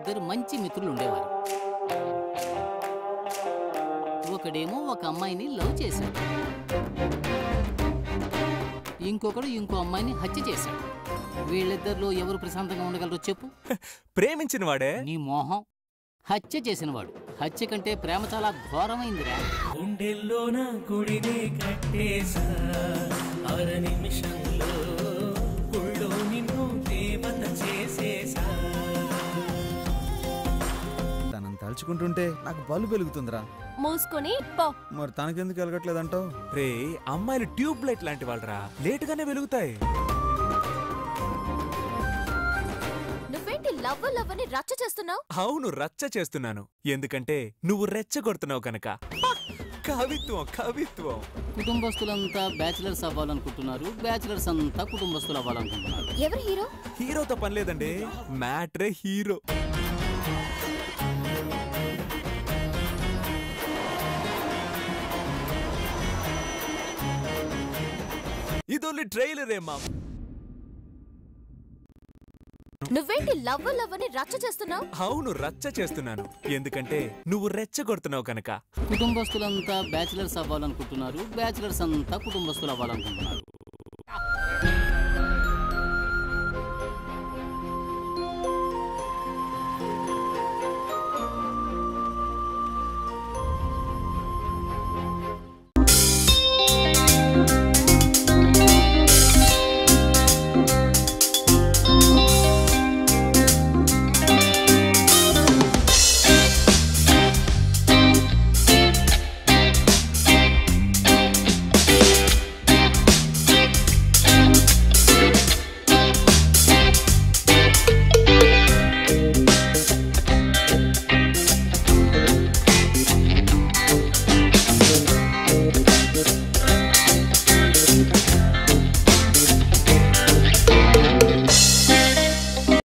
ఇద్దరు మంచి మిత్రులు ఉండేవారు ఒకడేమో ఒక అమ్మాయిని లవ్ చేశాడు ఇంకొకడు ఇంకో అమ్మాయిని హత్య చేశాడు వీళ్ళిద్దరిలో ఎవరు ప్రశాంతంగా ఉండగలరో చెప్పు ప్రేమించిన వాడే నీ మోహం హత్య చేసినవాడు హత్య కంటే ప్రేమ చాలా ఘోరమైందిరా గుండెల్లోన గుడినే కట్టేశా అర నిమిషంలో గుళ్ళో నిన్ను దేవత చేసేసా తనని తలుచుకుంటుంటే నాకు బల్బు వెలుగుతుందిరా మూసుకొని పో మరి తనకెందుకు వెలగట్లేదంటావు రే అమ్మాయిలు ట్యూబ్ లైట్ లాంటి వాళ్ళరా లేటుగానే వెలుగుతాయి నువ్వేంటి లవ్ లవ్ అని రచ్చ చేస్తున్నావు అవును రచ్చ చేస్తున్నాను ఎందుకంటే నువ్వు రెచ్చగొడుతున్నావు కనుక హ! కవిత్వం కవిత్వం కుటుంబస్తులంతా బ్యాచిలర్స్ అవ్వాలనుకుంటున్నారు బ్యాచిలర్స్ అంతా కుటుంబస్తులు అవ్వాలనుకుంటున్నారు ఎవరు హీరో హీరోతో పని లేదండి మ్యాట్రే హీరో ఇదోన్లీ ట్రైలర్ ఏమా నువ్వేంటి లవ్ లవ్ అని రచ్చ చేస్తున్నావు అవును రచ్చ చేస్తున్నాను ఎందుకంటే నువ్వు రెచ్చగొడుతున్నావు కనుక కుటుంబస్తులంతా బ్యాచిలర్స్ అవ్వాలనుకుంటున్నారు బ్యాచిలర్స్ అంతా కుటుంబస్తులు అవ్వాలనుకుంటున్నారు